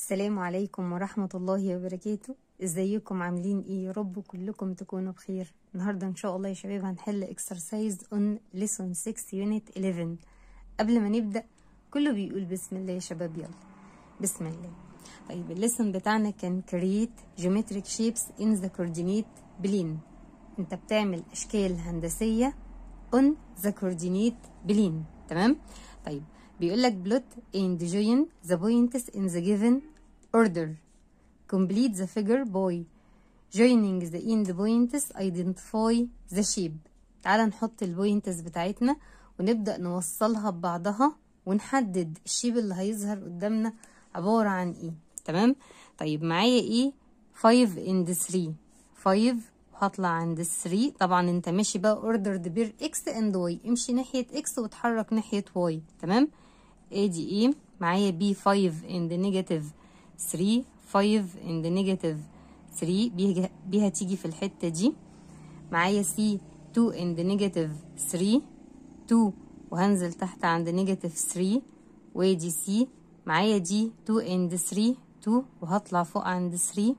السلام عليكم ورحمة الله وبركاته ازيكم عاملين ايه يا رب كلكم تكونوا بخير النهاردة ان شاء الله يا شباب هنحل exercise on lesson 6 unit 11 قبل ما نبدأ كله بيقول بسم الله يا شباب يلا بسم الله طيب الليسن بتاعنا كان create geometric shapes in the coordinate plane انت بتعمل اشكال هندسية on the coordinate plane تمام طيب بيقول لك plot and join the points in the given order complete the figure by joining the end points identify the shape تعال نحط البوينتس بتاعتنا ونبدأ نوصلها ببعضها ونحدد الشيب اللي هيظهر قدامنا عبارة عن ايه تمام طيب معايا ايه 5 and 3 5 وهطلع عند 3 طبعا انت ماشي بقى ordered بير x and y امشي ناحية x وتحرك ناحية y تمام ادي ايه معايا b 5 and negative 3 5 and negative 3 بي بي هتيجي في الحتة دي معايا c 2 and negative 3 2 وهنزل تحت عند negative 3 وادي c معايا دي 2 and 3 2 وهطلع فوق عند 3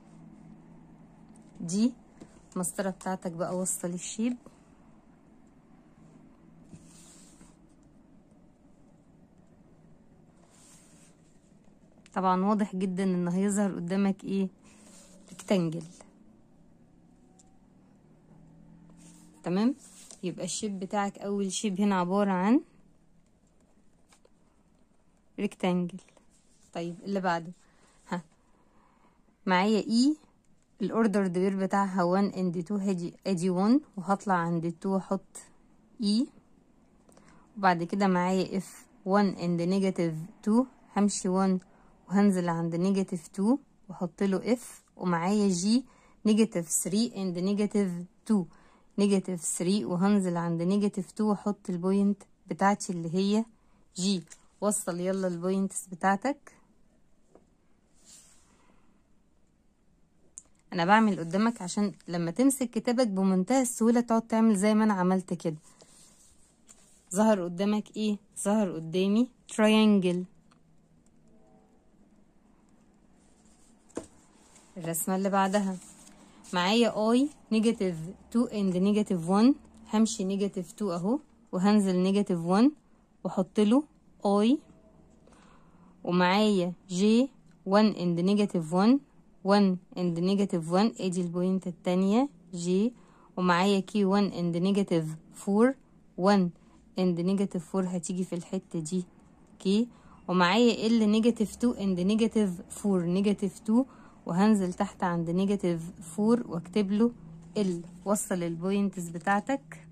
دي المسطرة بتاعتك بقى وصل الشيب طبعا واضح جدا ان هيظهر قدامك ايه ريكتانجل تمام يبقى الشيب بتاعك اول شيب هنا عبارة عن ريكتانجل طيب اللي بعده ها معايا اي الاوردر دبير بتاعها 1 اند 2 هاجي ادي 1 وهطلع عند 2 واحط اي وبعد كده معايا اف 1 اند نيجاتيف 2 همشي 1 وهنزل عند نيجاتيف 2 واحط له اف ومعايا جي نيجاتيف 3 اند نيجاتيف 2 نيجاتيف 3 وهنزل عند نيجاتيف 2 واحط البوينت بتاعتي اللي هي جي وصل يلا البوينتس بتاعتك انا بعمل قدامك عشان لما تمسك كتابك بمنتهى السهولة تقعد تعمل زي ما انا عملت كده ظهر قدامك ايه ظهر قدامي triangle الرسمة اللي بعدها معايا اي نيجاتيف 2 اند نيجاتيف 1 همشي نيجاتيف 2 اهو وهنزل نيجاتيف 1 واحط له اي ومعايا جي 1 اند نيجاتيف 1 1 اند نيجاتيف 1 ادي البوينت التانية جي ومعايا كي 1 اند نيجاتيف 4 1 اند نيجاتيف 4 هتيجي في الحتة دي كي ومعايا ال نيجاتيف 2 اند نيجاتيف 4 نيجاتيف 2 وهنزل تحت عند نيجاتيف 4 واكتب له ال وصل البوينتس بتاعتك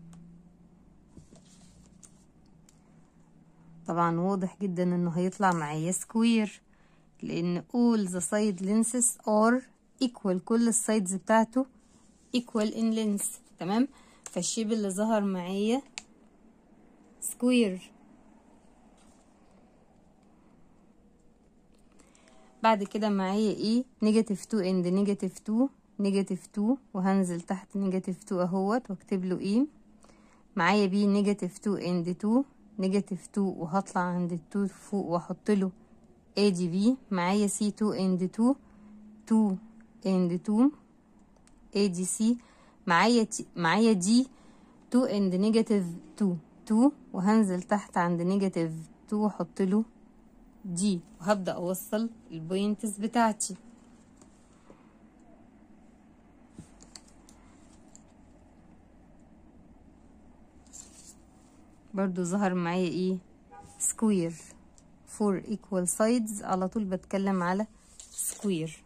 طبعا واضح جدا انه هيطلع معايا سكوير لان all the side lenses are equal كل السايدز بتاعته equal in length تمام فالشيب اللي ظهر معايا سكوير بعد كده معايا ايه نيجاتيف 2 اند نيجاتيف 2 نيجاتيف 2 وهنزل تحت نيجاتيف 2 اهوت واكتب له ايه معايا بي نيجاتيف 2 اند 2 نيجاتيف 2 وهطلع عند ال 2 فوق واحط له ادي بي معايا سي 2 اند 2 2 اند 2 ادي سي معايا تي معايا دي 2 اند نيجاتيف 2 2 وهنزل تحت عند نيجاتيف 2 واحط له دي وهبدأ أوصل البوينتس بتاعتي برضو ظهر معايا ايه سكوير فور equal sides على طول بتكلم على سكوير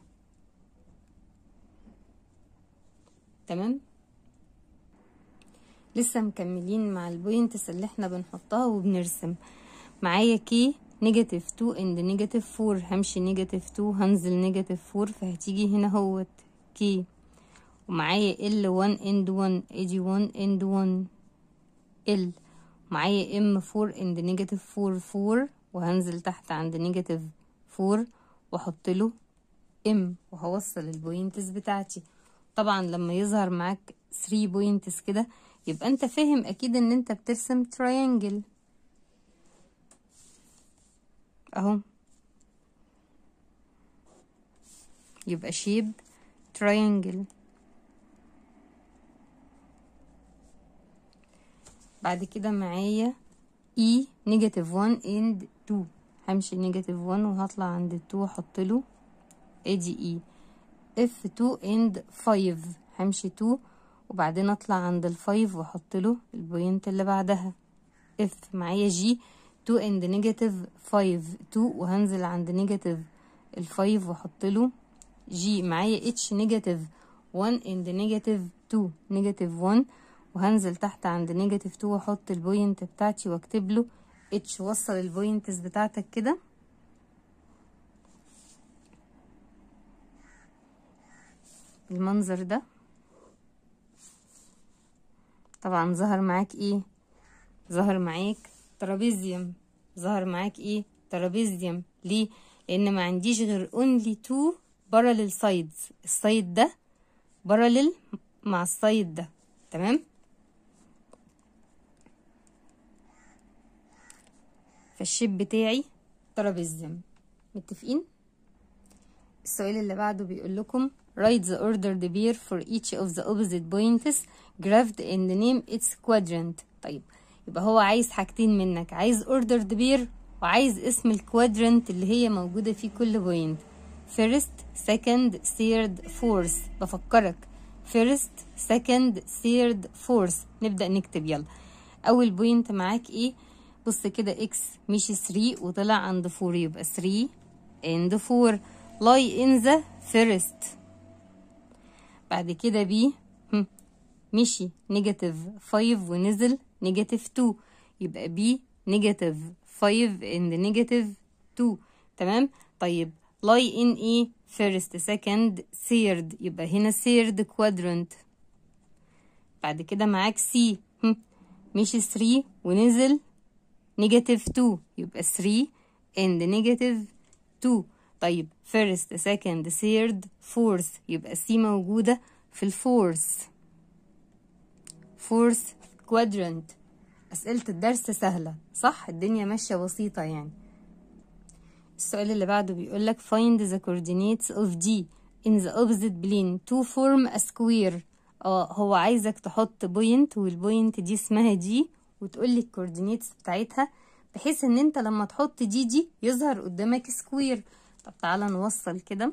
تمام لسه مكملين مع البوينتس اللي احنا بنحطها وبنرسم معايا كي نيجاتيف 2 اند نيجاتيف 4 همشي نيجاتيف 2 هنزل نيجاتيف 4 فهتيجي هنا اهوت كي ومعايا ال 1 اند 1 ادي 1 اند 1 ال معايا ام 4 اند نيجاتيف 4 4 وهنزل تحت عند نيجاتيف 4 واحط له ام وهوصل البوينتس بتاعتي طبعا لما يظهر معاك 3 بوينتس كده يبقى انت فاهم اكيد ان انت بترسم تراينجل اهو يبقى شيب triangle بعد كده معايا E نيجاتيف 1 and 2 همشي نيجاتيف 1 وهطلع عند 2 واحط له ادي E F2 and 5 همشي 2 وبعدين اطلع عند ال 5 واحط له البوينت اللي بعدها F معايا G 2 and نيجاتيف 5 2 وهنزل عند نيجاتيف ال 5 واحط له G معايا H نيجاتيف 1 and نيجاتيف 2 نيجاتيف 1 وهنزل تحت عند نيجاتيف 2 واحط البوينت بتاعتي واكتب له اتش وصل البوينتس بتاعتك كده المنظر ده طبعا ظهر معاك ايه ظهر معاك ترابيزيوم ظهر معاك ايه ترابيزيوم ليه لان ما عنديش غير اونلي تو باراليل سايدز السايد ده باراليل مع السايد ده تمام فالشيب بتاعي ترابيزيوم متفقين السؤال اللي بعده بيقول لكم write the ordered pair for each of the opposite points graphed and name its quadrant طيب يبقى هو عايز حاجتين منك عايز ordered pair وعايز اسم الكوادرنت اللي هي موجودة في كل بوينت first second third fourth بفكرك first second third fourth نبدأ نكتب يلا أول بوينت معاك ايه بص كده اكس مشي 3 وطلع عند 4 يبقى 3 and 4 lie in the first بعد كده بي مشي نيجاتيف 5 ونزل نيجاتيف 2 يبقى بي نيجاتيف 5 and نيجاتيف 2 تمام طيب lie in ايه first second third يبقى هنا third quadrant بعد كده معاك سي مشي 3 ونزل نيجاتيف 2 يبقى 3 and نيجاتيف 2 طيب first second third fourth يبقى سي موجودة في الفورث fourth quadrant أسئلة الدرس سهلة صح الدنيا ماشية بسيطة يعني السؤال اللي بعده بيقولك find the coordinates of D in the opposite plane to form a square اه هو عايزك تحط بوينت والبوينت دي اسمها دي وتقولي الكوردينيتس بتاعتها بحيث ان انت لما تحط دي دي يظهر قدامك سكوير طب تعالى نوصل كده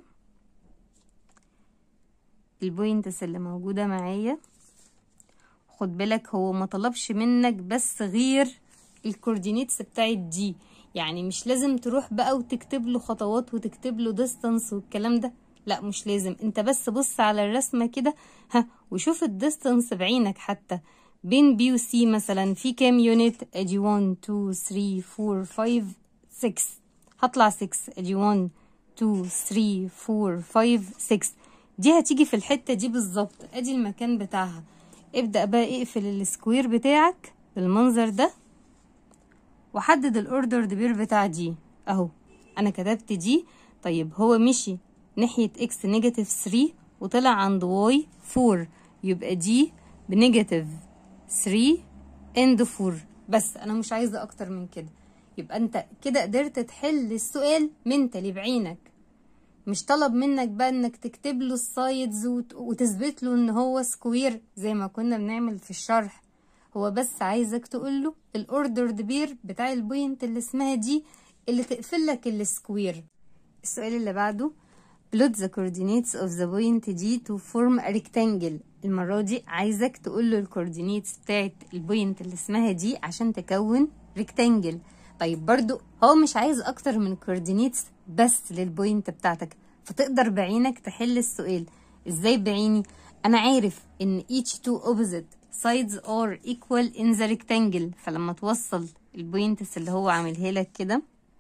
البوينتس اللي موجودة معايا خد بالك هو ما طلبش منك بس غير الكوردينيتس بتاعت دي يعني مش لازم تروح بقى وتكتب له خطوات وتكتب له ديستانس والكلام ده لا مش لازم انت بس بص على الرسمة كده ها وشوف الديستانس بعينك حتى بين بي وسي مثلا في كام يونت ادي 1 2 3 4 5 6 هطلع 6 ادي 1 2 3 4 5 6 دي هتيجي في الحتة دي بالظبط ادي المكان بتاعها ابدأ بقى اقفل السكوير بتاعك بالمنظر ده وحدد الاوردر بير بتاع دي اهو انا كتبت دي طيب هو مشي ناحية اكس نيجاتيف 3 وطلع عند واي 4 يبقى دي بنيجاتيف 3 اند 4 بس انا مش عايزة اكتر من كده يبقى انت كده قدرت تحل السؤال منتلي بعينك مش طلب منك بقى انك تكتب له السايدز وت... وتثبت له ان هو سكوير زي ما كنا بنعمل في الشرح هو بس عايزك تقول له الاوردرد بير بتاع البوينت اللي اسمها دي اللي تقفل لك السكوير السؤال اللي بعده plot the coordinates of the point D to form a rectangle المرة دي عايزك تقول له الكوردينيتس بتاعت البوينت اللي اسمها دي عشان تكون rectangle طيب برضو هو مش عايز اكتر من كوردينيتس بس للبوينت بتاعتك فتقدر بعينك تحل السؤال ازاي بعيني انا عارف ان each two opposite sides are equal in the rectangle فلما توصل البوينتس اللي هو عاملها لك كده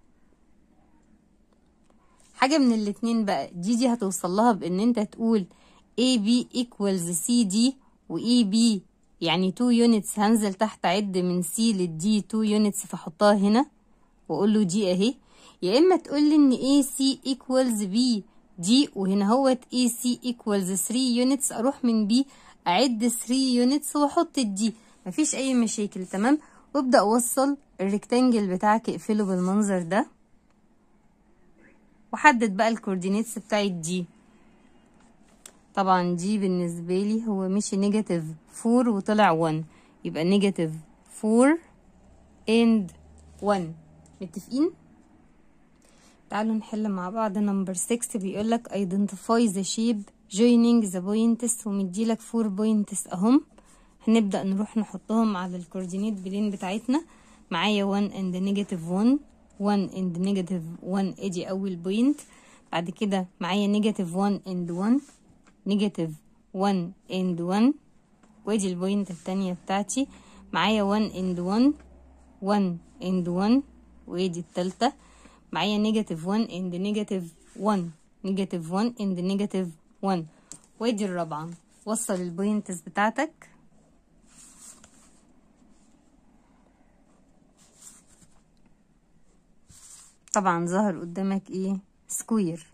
حاجة من الاتنين بقى دي دي هتوصل لها بان انت تقول AB equals CD و EB يعني 2 units هنزل تحت عد من C للدي 2 units فحطها هنا واقول له دي اهي يا اما تقول لي ان AC equals B دي وهنا هوت AC equals 3 units اروح من B اعد 3 units واحط الدي مفيش اي مشاكل تمام وابدا اوصل الريكتانجل بتاعك اقفله بالمنظر ده وحدد بقى الكوردينيتس بتاعت دي طبعا دي بالنسبة لي هو مشي نيجاتيف فور وطلع 1 يبقى نيجاتيف فور and 1 متفقين تعالوا نحل مع بعض نمبر 6 بيقولك identify the shape joining the points ومديلك 4 points اهم هنبدأ نروح نحطهم على الكوردينيت بلين بتاعتنا معايا 1 and negative 1 1 and negative 1 ادي اول بوينت بعد كده معايا negative 1 and 1 negative 1 and 1 وادي البوينت التانية بتاعتي معايا 1 and 1 1 and 1 وادي التالتة معايا نيجاتيف 1 and نيجاتيف 1 نيجاتيف 1 and نيجاتيف 1 وادي الرابعة وصل البوينتس بتاعتك طبعا ظهر قدامك ايه سكوير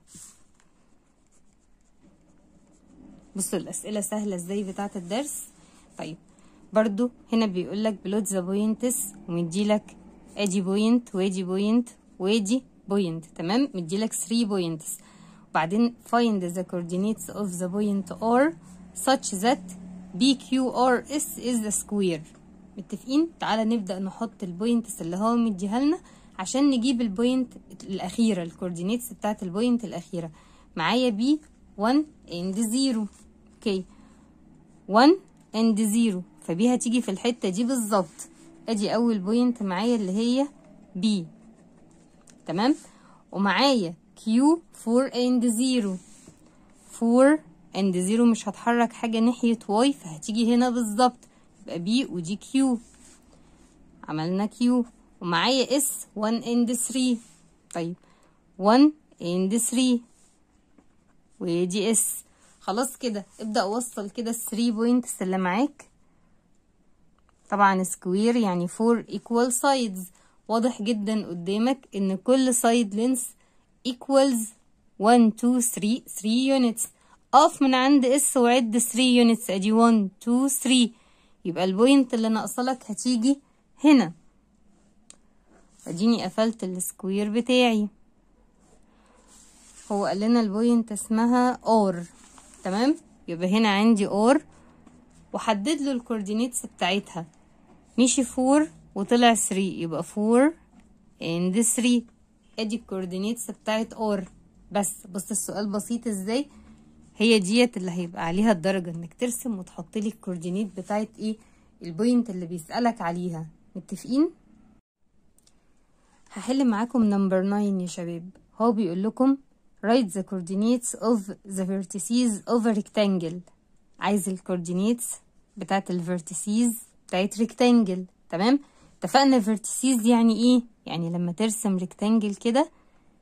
بصوا الأسئلة سهلة ازاي بتاعة الدرس طيب برضو هنا بيقولك بلوت ذا بوينتس ومديلك ادي بوينت وادي بوينت وادي بوينت تمام مديلك 3 بوينتس وبعدين find the coordinates of the point R such that BQRS is the square متفقين تعالى نبدأ نحط البوينتس اللي هو مديها لنا عشان نجيب البوينت الأخيرة الكوردينيتس بتاعت البوينت الأخيرة معايا بي 1 and 0 اوكي 1 and 0 فبي هتيجي في الحتة دي بالظبط ادي اول بوينت معايا اللي هي بي تمام ومعايا كيو 4 and 0 4 and 0 مش هتحرك حاجة ناحية واي فهتيجي هنا بالظبط يبقى بي ودي كيو عملنا كيو ومعايا اس 1 and 3 طيب 1 and 3 ودي اس خلاص كده ابدأ وصل كده ال 3 بوينتس اللي معاك طبعا سكوير يعني 4 equal sides واضح جدا قدامك ان كل side length equals 1 2 3 3 units اقف من عند اس وعد 3 units ادي 1 2 3 يبقى البوينت اللي ناقصلك هتيجي هنا اديني قفلت السكوير بتاعي هو قال لنا البوينت اسمها اور تمام يبقى هنا عندي اور وحدد له الكوردينيتس بتاعتها مشي 4 وطلع 3 يبقى 4 and 3 ادي الكوردينيتس بتاعت اور بس بص السؤال بسيط ازاي هي ديت اللي هيبقى عليها الدرجة انك ترسم وتحط لي الكوردينيت بتاعت ايه البوينت اللي بيسألك عليها متفقين هحل معاكم نمبر 9 يا شباب هو بيقول لكم write the coordinates of the vertices of a rectangle عايز الكوردينيتس بتاعت الفيرتيسيز بتاعت ريكتانجل تمام اتفقنا فيرتيسيز يعني ايه يعني لما ترسم ريكتانجل كده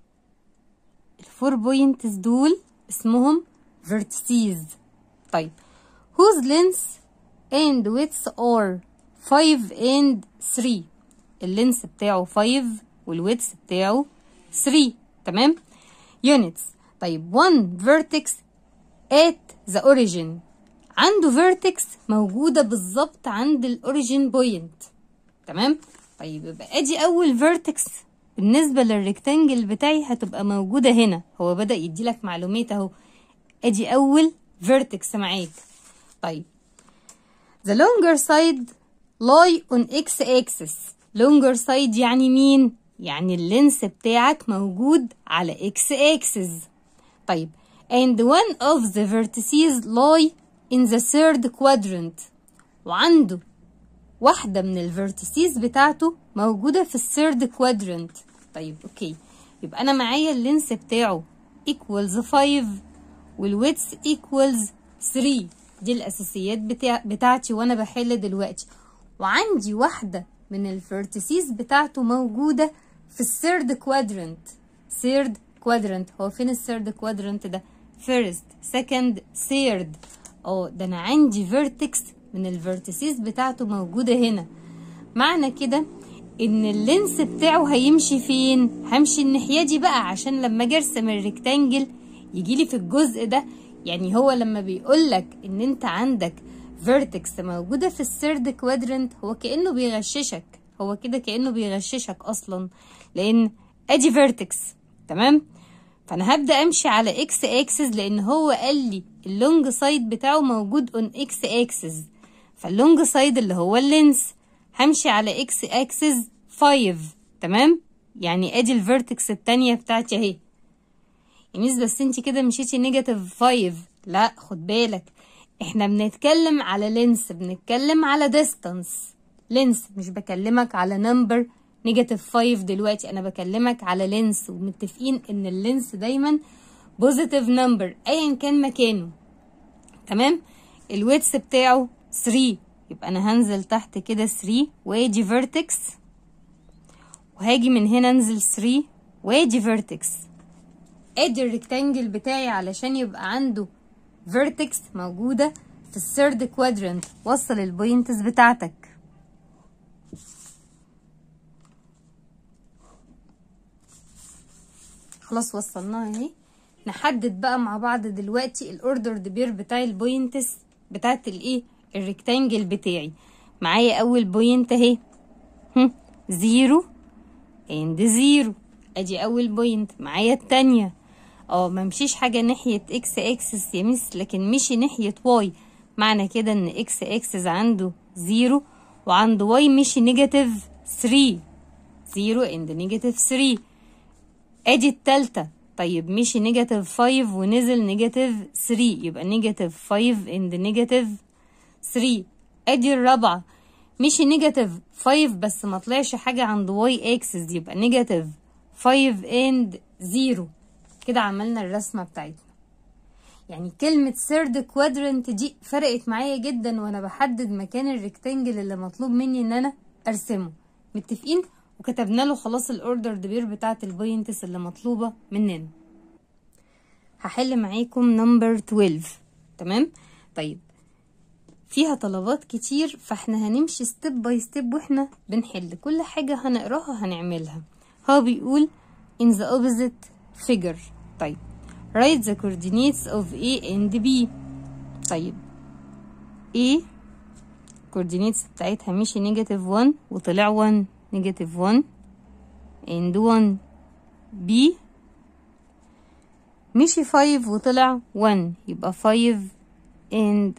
الفور بوينتس دول اسمهم فيرتيسيز طيب whose length and width are 5 and 3 اللينس بتاعه 5 والويدث بتاعه 3 تمام units طيب one vertex at the origin عنده vertex موجودة بالظبط عند الاوريجين بوينت تمام طيب يبقى ادي اول vertex بالنسبة للريكتانجل بتاعي هتبقى موجودة هنا هو بدأ يديلك معلومات اهو ادي اول vertex معاك طيب the longer side lie on x axis longer side يعني مين يعني اللينس بتاعك موجود على x axis طيب and one of the vertices lie in the third quadrant وعنده واحدة من الفيرتيسيز بتاعته موجودة في الثيرد كوادرنت طيب اوكي يبقى انا معايا اللينس بتاعه equals 5 والويدث equals 3 دي الاساسيات بتاع بتاعتي وانا بحل دلوقتي وعندي واحدة من الفيرتيسيز بتاعته موجودة في الثيرد كوادرنت ثيرد كوادرنت هو فين الثيرد كوادرنت ده first second third اه ده انا عندي فيرتكس من الفيرتيسيز بتاعته موجودة هنا معنى كده ان اللينس بتاعه هيمشي فين همشي الناحية دي بقى عشان لما اجي ارسم الريكتانجل يجيلي في الجزء ده يعني هو لما بيقولك ان انت عندك فيرتكس موجودة في الثيرد كوادرنت هو كأنه بيغششك هو كده كأنه بيغششك اصلا لان ادي فيرتكس تمام فانا هبدا امشي على اكس اكسس لان هو قال لي اللونج سايد بتاعه موجود اون اكس اكسس فاللونج سايد اللي هو اللينس همشي على اكس اكسس 5 تمام يعني ادي الفيرتكس التانية بتاعتي اهي يميز بس انت كده مشيتي نيجاتيف 5 لا خد بالك احنا بنتكلم على لينس بنتكلم على ديستانس لينس مش بكلمك على نمبر نيجاتيف 5 دلوقتي انا بكلمك على لينس ومتفقين ان اللينس دايما بوزيتيف نمبر ايا كان مكانه تمام الويتس بتاعه 3 يبقى انا هنزل تحت كده 3 واجي فيرتكس وهاجي من هنا انزل 3 واجي فيرتكس ادي الريكتانجل بتاعي علشان يبقى عنده فيرتكس موجوده في الثيرد كوادرنت وصل البوينتس بتاعتك خلاص وصلناها اهي نحدد بقى مع بعض دلوقتي الاوردرد بير بتاع البوينتس بتاعت الايه الريكتانجل بتاعي معايا اول بوينت اهي زيرو اند زيرو ادي اول بوينت معايا التانية اه ممشيش حاجة ناحية اكس اكسس يا مس لكن مشي ناحية واي معنى كده ان اكس اكسس عنده زيرو وعند واي مشي نيجاتيف 3 زيرو اند نيجاتيف 3 ادي التالتة طيب مشي نيجاتيف 5 ونزل نيجاتيف 3 يبقى نيجاتيف 5 اند نيجاتيف 3 ادي الرابعة مشي نيجاتيف 5 بس ما طلعش حاجة عند واي اكسس يبقى نيجاتيف 5 اند 0 كده عملنا الرسمة بتاعتنا يعني كلمة سيرد كوادرنت دي فرقت معايا جدا وانا بحدد مكان الريكتانجل اللي مطلوب مني ان انا ارسمه متفقين وكتبنا له خلاص الاوردر دبير بتاعت البوينتس اللي مطلوبة مننا هحل معاكم نمبر 12 تمام طيب فيها طلبات كتير فاحنا هنمشي ستيب باي ستيب واحنا بنحل كل حاجة هنقراها هنعملها هو بيقول in the opposite figure طيب write the coordinates of A and B طيب A coordinates بتاعتها مشي نيجاتيف 1 وطلع 1 نيجاتيف 1 and 1 B مشي 5 وطلع 1 يبقى 5 and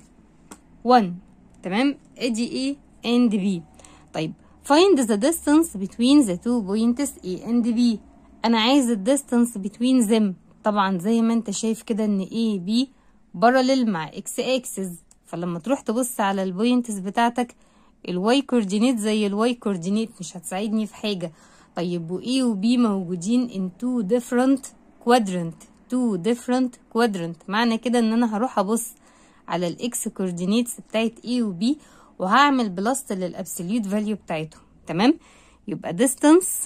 1 تمام ادي A and B طيب find the distance between the two points A and B انا عايز الديستانس between them طبعا زي ما انت شايف كده ان A B parallel مع X axis فلما تروح تبص على البوينتس بتاعتك الواي كوردينيت زي الواي كوردينيت مش هتساعدني في حاجة طيب و A و B موجودين in two different quadrant two different quadrant معنى كده ان انا هروح ابص على الاكس كوردينيتس بتاعت A و B وهعمل بلس للابسوليوت فاليو بتاعتهم تمام يبقى distance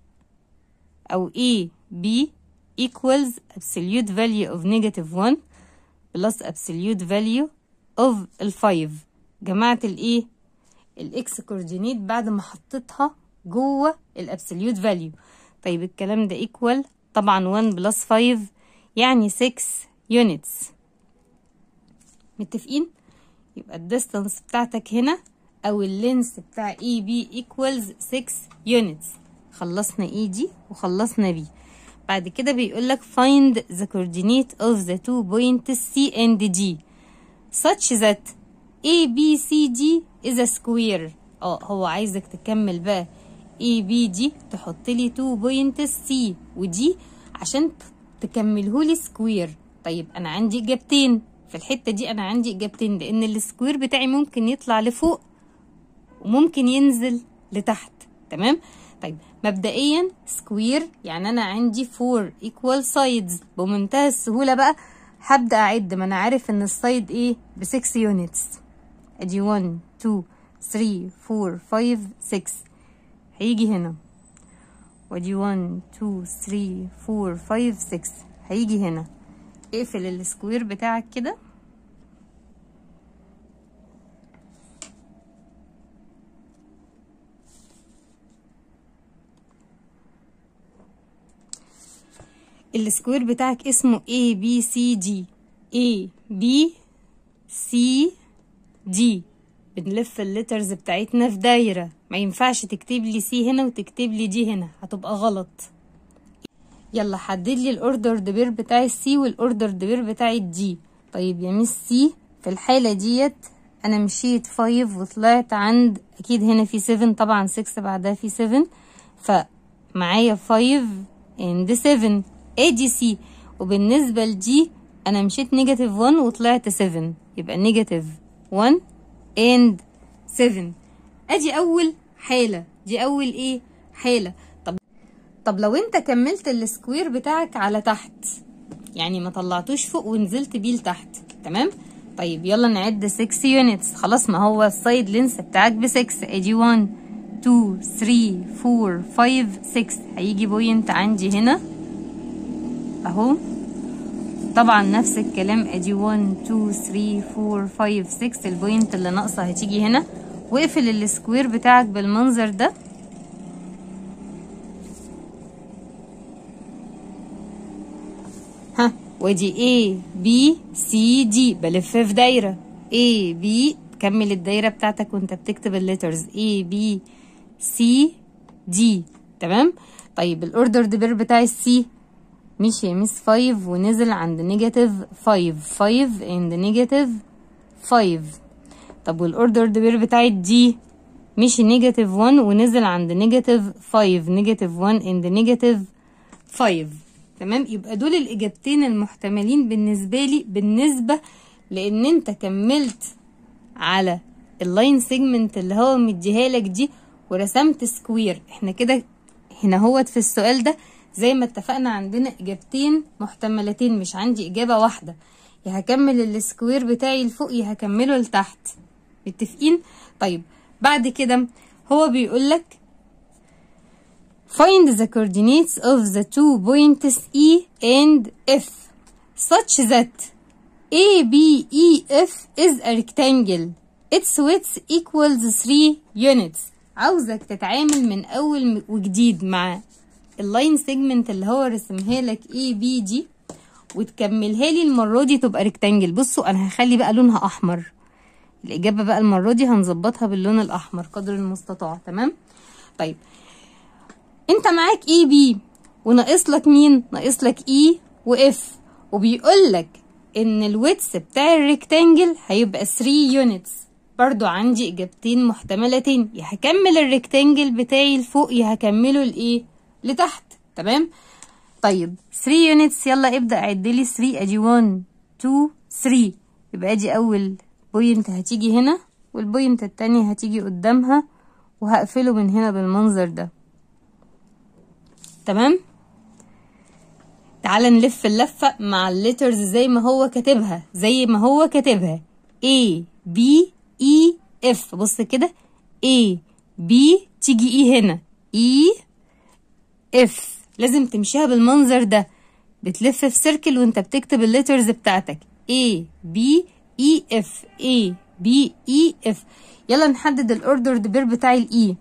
او A B equals absolute value of negative 1 plus absolute value of ال 5 جمعت الايه الاكس كوردينيت بعد ما حطيتها جوه الابسوليوت فاليو طيب الكلام ده equal طبعا 1 بلس 5 يعني 6 units متفقين يبقى الديستانس بتاعتك هنا او اللينس بتاع اي بي equals 6 units خلصنا اي دي وخلصنا بي بعد كده بيقول لك find the coordinate of the two points C and D such that A B C D is a square اه هو عايزك تكمل بقى A B D تحط لي two points C و D عشان تكملهولي سكوير طيب انا عندي اجابتين في الحتة دي انا عندي اجابتين لان السكوير بتاعي ممكن يطلع لفوق وممكن ينزل لتحت تمام طيب مبدئيا سكوير يعني انا عندي 4 equal sides بمنتهى السهوله بقى هبدا اعد ما انا عارف ان السايد ايه ب 6 يونتس ادي 1 2 3 4 5 6 هيجي هنا وادي 1 2 3 4 5 6 هيجي هنا اقفل السكوير بتاعك كده السكوير بتاعك اسمه A B C D A B C D بنلف الليترز بتاعتنا في دايرة ما ينفعش تكتب لي سي هنا وتكتب لي دي هنا هتبقى غلط يلا حدد لي الاوردر بير بتاع السي والاوردر بير بتاع الدي طيب يا ميس سي في الحالة ديت انا مشيت 5 وطلعت عند اكيد هنا في 7 طبعا 6 بعدها في 7 فمعايا 5 اند 7 ادي سي وبالنسبة لدي انا مشيت نيجاتيف 1 وطلعت 7 يبقى نيجاتيف 1 اند 7 ادي اول حالة دي اول ايه حالة طب طب لو انت كملت السكوير بتاعك على تحت يعني ما طلعتوش فوق ونزلت بيه لتحت تمام طيب يلا نعد 6 يونتس خلاص ما هو السايد لينس بتاعك ب 6 ادي 1 2 3 4 5 6 هيجي بوينت عندي هنا اهو طبعا نفس الكلام ادي 1 2 3 4 5 6 البوينت اللي ناقصه هتيجي هنا واقفل السكوير بتاعك بالمنظر ده ها ودي A B C D بلف في دايرة A B كمل الدايرة بتاعتك وانت بتكتب الليترز A B C D تمام طيب الاوردر دبير بتاع السي مشي يا ميس 5 ونزل عند نيجاتيف 5 5 اند نيجاتيف 5 طب والاوردر دبير بتاع الدي مشي نيجاتيف 1 ونزل عند نيجاتيف 5 نيجاتيف 1 اند نيجاتيف 5 تمام يبقى دول الاجابتين المحتملين بالنسبه لي بالنسبه لان انت كملت على اللاين سيجمنت اللي هو مديها لك دي ورسمت سكوير احنا كده هنا هوت في السؤال ده زي ما اتفقنا عندنا اجابتين محتملتين مش عندي اجابه واحده يا هكمل السكوير بتاعي لفوق يا هكمله لتحت متفقين طيب بعد كده هو بيقول لك Find the coordinates of the two points E and F such that ABEF is a rectangle. Its width equals 3 units. عاوزك تتعامل من أول وجديد مع اللاين سيجمنت اللي هو رسمها لك اي بي دي وتكملها لي المرة دي تبقى ريكتانجل بصوا أنا هخلي بقى لونها أحمر الإجابة بقى المرة دي هنظبطها باللون الأحمر قدر المستطاع تمام طيب انت معاك اي بي وناقص لك مين ناقص لك اي واف وبيقول لك ان الويتس بتاع الريكتانجل هيبقى 3 يونتس برضو عندي اجابتين محتملتين يا هكمل الريكتانجل بتاعي لفوق يا هكمله لايه لتحت تمام طيب 3 يونتس يلا ابدا عد لي 3 ادي 1 2 3 يبقى ادي اول بوينت هتيجي هنا والبوينت التانية هتيجي قدامها وهقفله من هنا بالمنظر ده تمام تعال نلف اللفة مع الليترز زي ما هو كاتبها زي ما هو كاتبها A B E F بص كده A B تيجي E هنا E F لازم تمشيها بالمنظر ده بتلف في سيركل وانت بتكتب الليترز بتاعتك A B E F A B E F يلا نحدد الاوردر بير بتاع الاي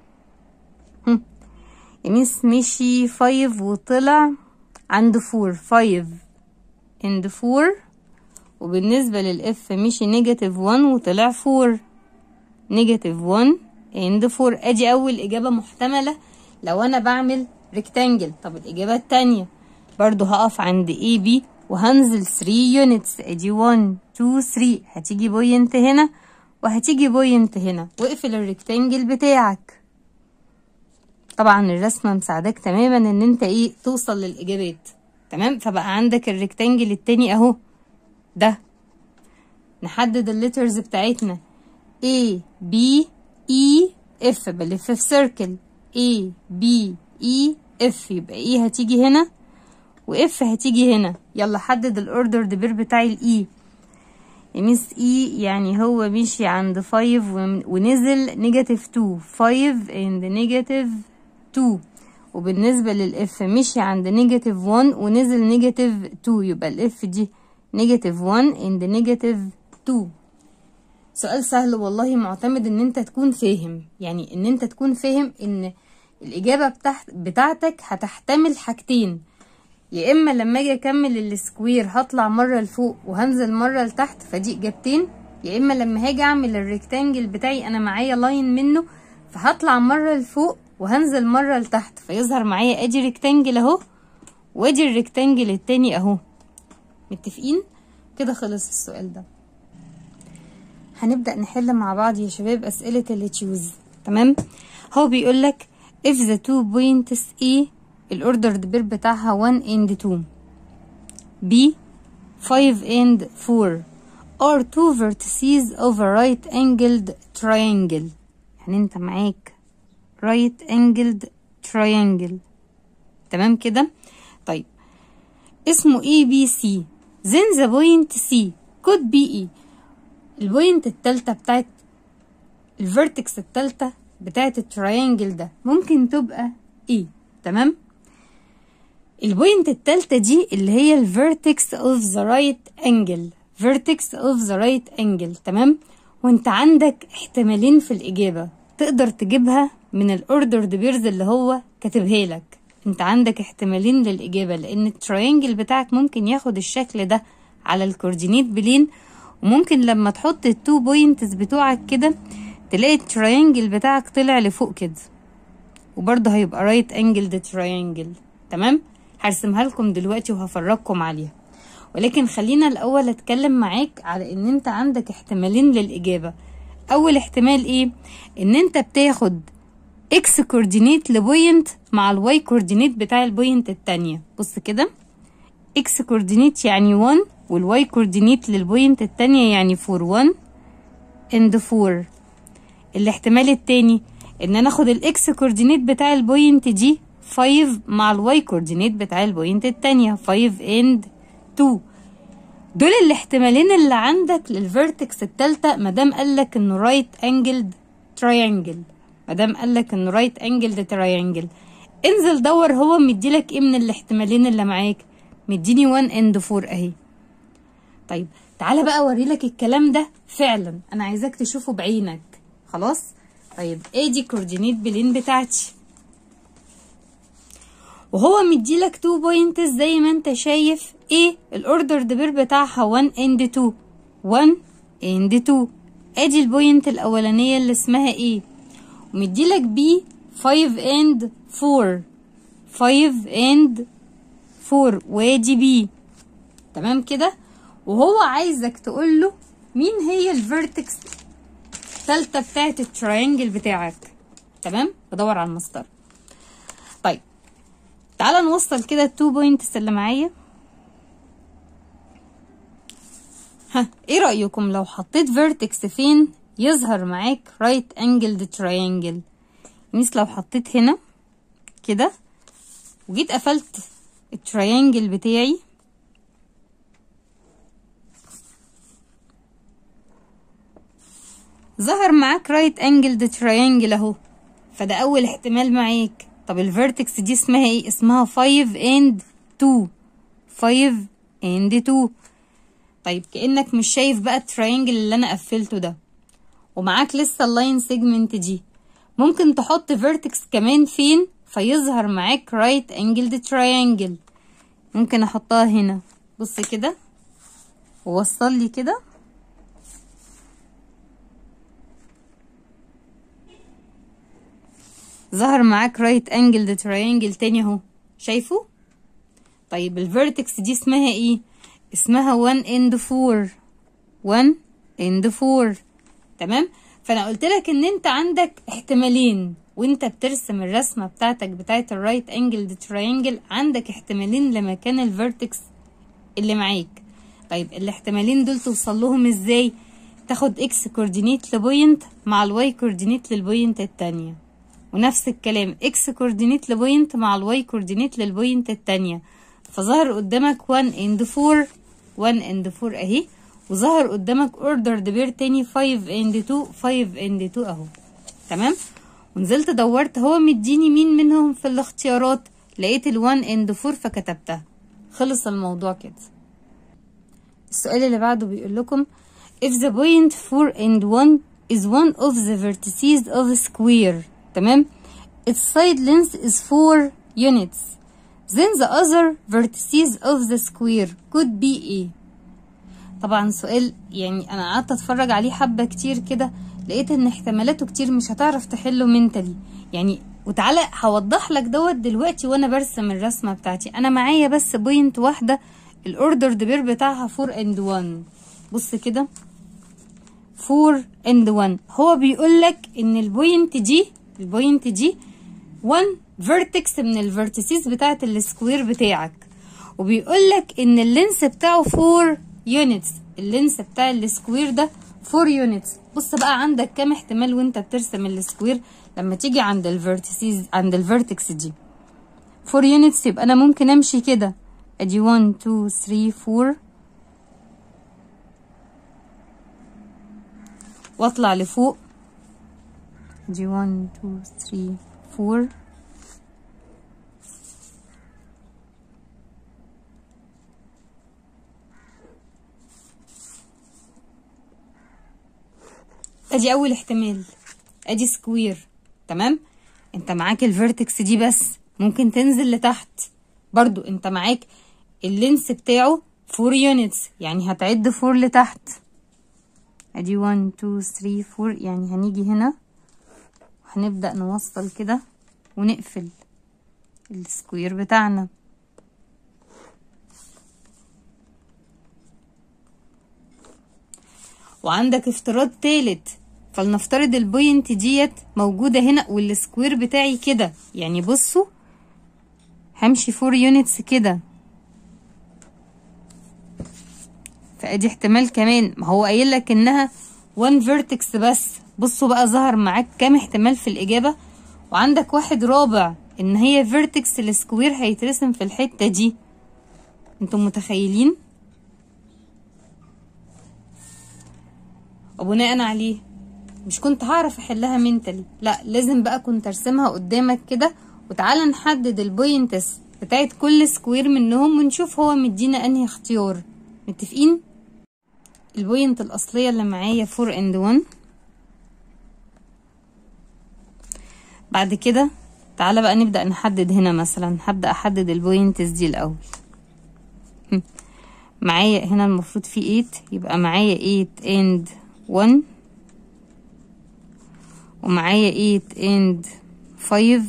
يميس مشي 5 وطلع عند 4 5 اند 4 وبالنسبة للاف مشي نيجاتيف 1 وطلع 4 نيجاتيف 1 اند 4 ادي اول اجابة محتملة لو انا بعمل ريكتانجل طب الاجابة التانية برضو هقف عند اي بي وهنزل 3 يونتس ادي 1 2 3 هتيجي بوينت هنا وهتيجي بوينت هنا واقفل الريكتانجل بتاعك طبعا الرسمة مساعدك تماما ان انت ايه توصل للاجابات تمام فبقى عندك الريكتانجل التاني اهو ده نحدد الليترز بتاعتنا A B E F بلف في سيركل A B E F يبقى E هتيجي هنا و F هتيجي هنا يلا حدد الاوردر دبير بتاعي الاي ميس اي يعني هو مشي عند 5 ونزل نيجاتيف 2 5 اند نيجاتيف 2 وبالنسبة للاف مشي عند نيجاتيف 1 ونزل نيجاتيف 2 يبقى الاف دي نيجاتيف 1 اند نيجاتيف 2 سؤال سهل والله معتمد ان انت تكون فاهم يعني ان انت تكون فاهم ان الاجابة بتاعت بتاعتك هتحتمل حاجتين يا اما لما اجي اكمل السكوير هطلع مره لفوق وهنزل مره لتحت فدي اجابتين يا اما لما هاجي اعمل الريكتانجل بتاعي انا معايا لاين منه فهطلع مره لفوق وهنزل مره لتحت فيظهر معايا ادي ريكتانجل اهو وادي الريكتانجل التاني اهو متفقين كده خلص السؤال ده هنبدأ نحل مع بعض يا شباب أسئلة اللي تشوز تمام هو بيقول لك if the two points A الأوردر بير بتاعها 1 and 2 B 5 and 4 are two vertices of a right angled triangle يعني انت معاك right angled triangle تمام كده طيب اسمه A B C then the point C could be E البوينت التالتة بتاعت الفيرتكس التالتة بتاعت التراينجل ده ممكن تبقى ايه تمام البوينت التالتة دي اللي هي الفيرتكس اوف ذا رايت انجل فيرتكس اوف ذا رايت انجل تمام وانت عندك احتمالين في الاجابة تقدر تجيبها من الاوردر بيرز اللي هو كاتبها لك انت عندك احتمالين للاجابة لان التراينجل بتاعك ممكن ياخد الشكل ده على الكوردينيت بلين وممكن لما تحط التو بوينتس بتوعك كده تلاقي التراينجل بتاعك طلع لفوق كده وبرضه هيبقى رايت انجل ده تراينجل تمام هرسمها لكم دلوقتي وهفرجكم عليها ولكن خلينا الاول اتكلم معاك على ان انت عندك احتمالين للاجابه اول احتمال ايه ان انت بتاخد اكس كوردينيت لبوينت مع الواي كوردينيت بتاع البوينت التانية بص كده اكس كوردينيت يعني 1 والواي كوردينيت للبوينت التانية يعني 4 1 اند 4 الاحتمال التاني ان انا اخد الاكس كوردينيت بتاع البوينت دي 5 مع الواي كوردينيت بتاع البوينت التانية 5 اند 2 دول الاحتمالين اللي عندك للفيرتكس التالتة مادام قالك انه رايت انجلد تراينجل مادام قالك انه رايت انجلد تراينجل انزل دور هو مديلك ايه من الاحتمالين اللي معاك مديني 1 اند 4 اهي طيب تعالى بقى اوريلك الكلام ده فعلا انا عايزاك تشوفه بعينك خلاص طيب ادي كوردينيت بلين بتاعتي وهو مديلك 2 بوينتس زي ما انت شايف ايه الاوردر دبير بتاعها 1 اند 2 1 اند 2 ادي البوينت الاولانيه اللي اسمها ايه ومديلك بي 5 اند 4 5 اند 4 وادي بي تمام كده وهو عايزك تقول له مين هي الفيرتكس الثالثه بتاعت التراينجل بتاعك تمام بدور على المسطره طيب تعالى نوصل كده التو بوينتس اللي معايا ها ايه رايكم لو حطيت فيرتكس فين يظهر معاك رايت انجل تراينجل مثل لو حطيت هنا كده وجيت قفلت التراينجل بتاعي ظهر معاك رايت انجل تراينجل اهو فده اول احتمال معاك طب الفيرتكس دي اسمها ايه اسمها 5 اند 2 5 اند 2 طيب كانك مش شايف بقى التراينجل اللي انا قفلته ده ومعاك لسه اللاين سيجمنت دي ممكن تحط فيرتكس كمان فين فيظهر معاك رايت انجل تراينجل ممكن احطها هنا بص كده ووصل لي كده ظهر معاك رايت انجل تراينجل تاني اهو شايفه طيب الفيرتكس دي اسمها ايه اسمها 1 اند 4 1 اند 4 تمام فانا قلت لك ان انت عندك احتمالين وانت بترسم الرسمه بتاعتك بتاعت الرايت انجل تراينجل عندك احتمالين لمكان الفيرتكس اللي معاك طيب الاحتمالين دول توصل لهم ازاي تاخد اكس كوردينيت لبوينت مع الواي كوردينيت للبوينت التانية ونفس الكلام اكس كوردينيت لبوينت مع الواي كوردينيت للبوينت التانية فظهر قدامك 1 اند 4 1 اند 4 اهي وظهر قدامك اوردر دبير تاني 5 اند 2 5 اند 2 اهو تمام ونزلت دورت هو مديني مين منهم في الاختيارات لقيت ال 1 اند 4 فكتبتها خلص الموضوع كده السؤال اللي بعده بيقول لكم if the point 4 and 1 is one of the vertices of a square تمام its side length is 4 units then the other vertices of the square could be ايه طبعا سؤال يعني انا قعدت اتفرج عليه حبه كتير كده لقيت ان احتمالاته كتير مش هتعرف تحله منتلي يعني وتعالى هوضح لك دوت دلوقتي وانا برسم الرسمه بتاعتي انا معايا بس بوينت واحده الاوردر دبير بتاعها 4 اند 1 بص كده 4 اند 1 هو بيقول لك ان البوينت دي البوينت دي 1 فيرتكس من الفيرتيسز بتاعه السكوير بتاعك وبيقول لك ان اللينس بتاعه 4 يونتس اللينس بتاع السكوير ده 4 يونتس بص بقى عندك كام احتمال وانت بترسم السكوير لما تيجي عند الفيرتيسز عند الفيرتكس دي 4 يونتس يبقى انا ممكن امشي كده ادي 1 2 3 4 واطلع لفوق ادي 1 2 3 4 ادي اول احتمال ادي سكوير تمام انت معاك الفيرتكس دي بس ممكن تنزل لتحت برضو انت معاك اللينس بتاعه 4 يونتس يعني هتعد 4 لتحت ادي 1 2 3 4 يعني هنيجي هنا وهنبدأ نوصل كده ونقفل السكوير بتاعنا وعندك افتراض تالت فلنفترض البوينت ديت موجودة هنا والسكوير بتاعي كده يعني بصوا همشي 4 يونتس كده فادي احتمال كمان ما هو قايل لك انها 1 فيرتكس بس بصوا بقى ظهر معاك كام احتمال في الاجابه وعندك واحد رابع ان هي فيرتكس السكوير هيترسم في الحته دي انتم متخيلين وبناء عليه مش كنت هعرف احلها منتلي لا لازم بقى كنت ارسمها قدامك كده وتعالى نحدد البوينتس بتاعت كل سكوير منهم ونشوف هو مدينا انهي اختيار متفقين البوينت الاصليه اللي معايا 4 اند 1 بعد كده تعالى بقى نبدا نحدد هنا مثلا هبدا احدد البوينتس دي الاول معايا هنا المفروض في 8 يبقى معايا 8 اند 1 ومعايا 8 اند 5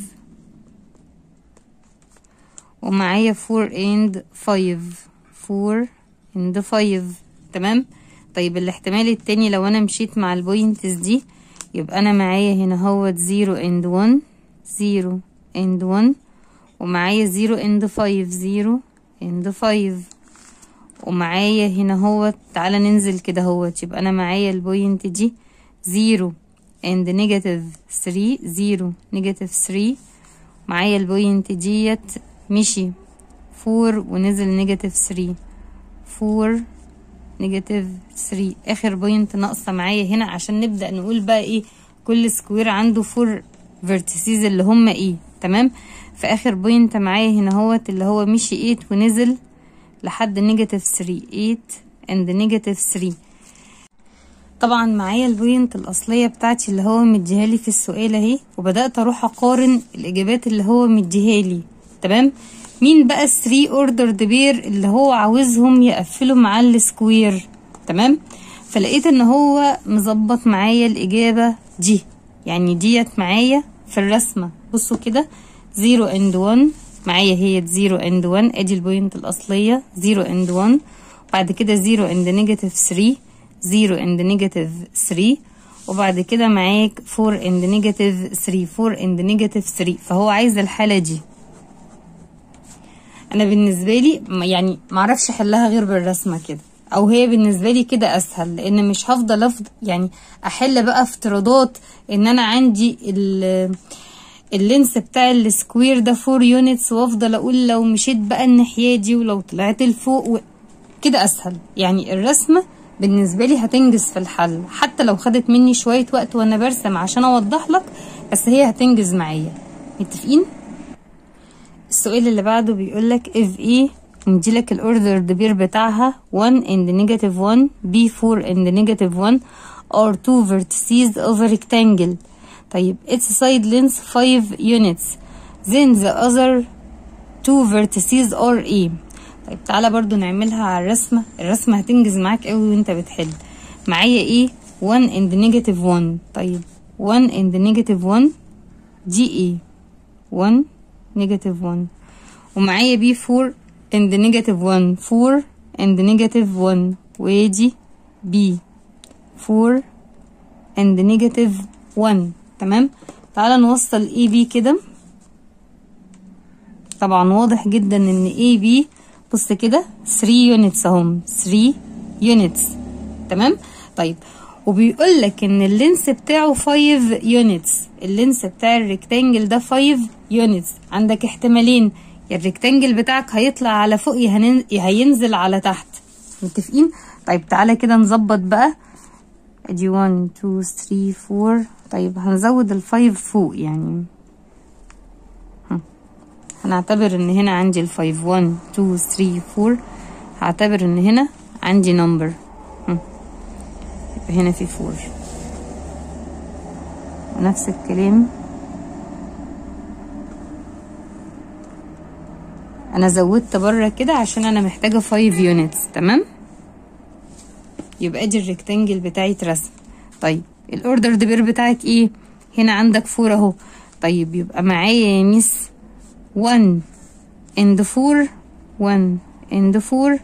ومعايا 4 اند 5 4 اند 5 تمام طيب الاحتمال التاني لو انا مشيت مع البوينتس دي يبقى انا معايا هنا هو 0 اند 1 0 اند 1 ومعايا 0 اند 5 0 اند 5 ومعايا هنا هو تعالى ننزل كده هو يبقى انا معايا البوينت دي 0 اند نيجاتيف 3 0 نيجاتيف 3 معايا البوينت ديت مشي 4 ونزل نيجاتيف 3 4 نيجاتيف 3 اخر بوينت ناقصه معايا هنا عشان نبدا نقول بقى ايه كل سكوير عنده 4 فيرتيسيز اللي هم ايه تمام في اخر بوينت معايا هنا هوت اللي هو مشي 8 ونزل لحد نيجاتيف 3 8 اند نيجاتيف 3 طبعا معايا البوينت الاصليه بتاعتي اللي هو مديهالي في السؤال اهي وبدات اروح اقارن الاجابات اللي هو مديهالي تمام مين بقى الثري اوردر بير اللي هو عاوزهم يقفلوا معاه السكوير تمام فلقيت ان هو مظبط معايا الاجابه دي يعني ديت معايا في الرسمه بصوا كده 0 اند 1 معايا هي 0 اند 1 ادي البوينت الاصليه 0 اند 1 بعد كده 0 اند نيجاتيف 3 0 اند نيجاتيف 3 وبعد كده معاك 4 اند نيجاتيف 3 4 اند نيجاتيف 3 فهو عايز الحاله دي انا بالنسبه لي يعني معرفش احلها غير بالرسمه كده او هي بالنسبه لي كده اسهل لان مش هفضل افضل يعني احل بقى افتراضات ان انا عندي اللينس بتاع السكوير ده 4 يونتس وافضل اقول لو مشيت بقى الناحيه دي ولو طلعت لفوق و... كده اسهل يعني الرسمه بالنسبه لي هتنجز في الحل حتى لو خدت مني شويه وقت وانا برسم عشان اوضح لك بس هي هتنجز معايا متفقين السؤال اللي بعده بيقول لك if A مديلك الاوردر دبير بتاعها 1 and negative 1 B4 and negative 1 are two vertices of a rectangle طيب its side length 5 units then the other two vertices are A طيب تعالى برضو نعملها على الرسمة الرسمة هتنجز معاك قوي وانت بتحل معايا ايه 1 and negative 1 طيب 1 and negative 1 دي ايه 1 نيجاتيف 1 ومعايا بي 4 and نيجاتيف 1 4 and نيجاتيف 1 وادي بي 4 and نيجاتيف 1 تمام تعالى نوصل اي بي كده طبعا واضح جدا ان اي بي بص كده 3 يونتس اهم 3 يونتس تمام طيب وبيقول لك ان اللينس بتاعه 5 يونتس اللينس بتاع الريكتانجل ده 5 يونتس عندك احتمالين يا الريكتانجل بتاعك هيطلع على فوق يا هنن- يا هينزل على تحت متفقين طيب تعالى كده نظبط بقى ادي 1 2 3 4 طيب هنزود الفايف فوق يعني هم. هنعتبر ان هنا عندي الفايف 1 2 3 4 هعتبر ان هنا عندي نمبر هنا في 4 ونفس الكلام انا زودت بره كده عشان انا محتاجه 5 يونتس تمام يبقى دي الريكتانجل بتاعي اترسم طيب الاوردر دبير بتاعك ايه هنا عندك 4 اهو طيب يبقى معايا يا ميس 1 and 4 1 and 4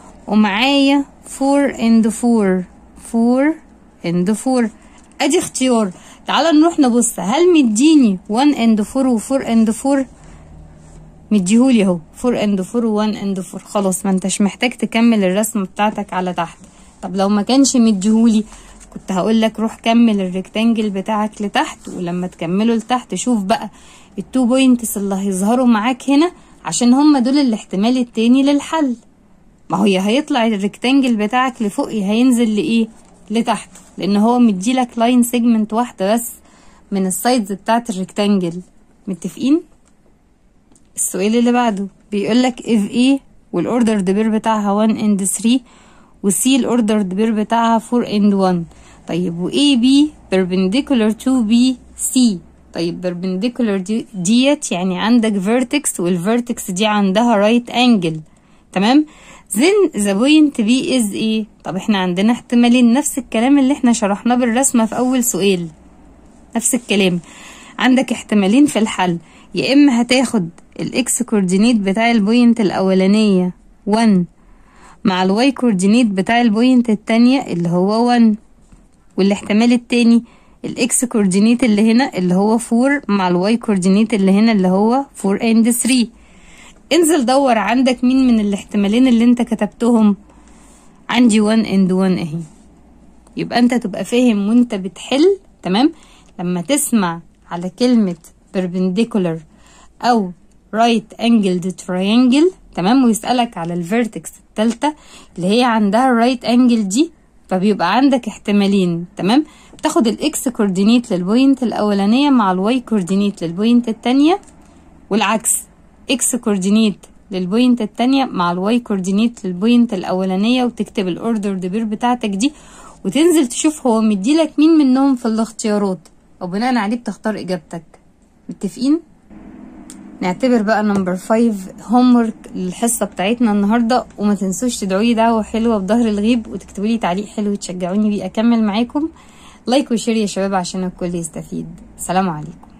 ومعايا 4 and 4 4 and 4 ادي اختيار تعالى نروح نبص هل مديني 1 and 4 و 4 and 4 مديهولي اهو 4 and 4 و 1 and 4 خلاص ما انتش محتاج تكمل الرسمه بتاعتك على تحت طب لو ما كانش مديهولي كنت هقول لك روح كمل الريكتانجل بتاعك لتحت ولما تكمله لتحت شوف بقى التو بوينتس اللي هيظهروا معاك هنا عشان هم دول الاحتمال التاني للحل ما هو يا هيطلع الريكتانجل بتاعك لفوق يا هينزل لايه لتحت لان هو مديلك لاين سيجمنت واحده بس من السايدز بتاعت الريكتانجل متفقين السؤال اللي بعده بيقولك if A والاوردر دبير بتاعها 1 and 3 و C الاوردر دبير بتاعها 4 and 1 طيب و A B perpendicular to B C طيب perpendicular دي ديت يعني عندك vertex والvertex دي عندها right angle تمام then the point B is ايه طب احنا عندنا احتمالين نفس الكلام اللي احنا شرحناه بالرسمة في اول سؤال نفس الكلام عندك احتمالين في الحل يا اما هتاخد الاكس كوردينيت بتاع البوينت الاولانية 1 مع الواي كوردينيت بتاع البوينت التانية اللي هو 1 والاحتمال التاني الاكس كوردينيت اللي هنا اللي هو 4 مع الواي كوردينيت اللي هنا اللي هو 4 اند 3 انزل دور عندك مين من الاحتمالين اللي انت كتبتهم عندي 1 اند 1 اهي يبقى انت تبقى فاهم وانت بتحل تمام لما تسمع على كلمة perpendicular او right angled triangle تمام ويسألك على الفيرتكس التالتة اللي هي عندها الرايت انجل دي فبيبقى عندك احتمالين تمام تاخد الاكس كوردينيت للبوينت الاولانية مع الواي كوردينيت للبوينت التانية والعكس اكس كوردينيت للبوينت التانية مع الواي كوردينيت للبوينت الاولانية وتكتب الاوردر دبير بتاعتك دي وتنزل تشوف هو مديلك مين منهم في الاختيارات وبناء عليه بتختار اجابتك متفقين نعتبر بقى نمبر فايف هومورك الحصة بتاعتنا النهاردة وما تنسوش تدعولي دعوة حلوة بظهر الغيب وتكتبوا لي تعليق حلو وتشجعوني بيه أكمل معاكم لايك وشير يا شباب عشان الكل يستفيد سلام عليكم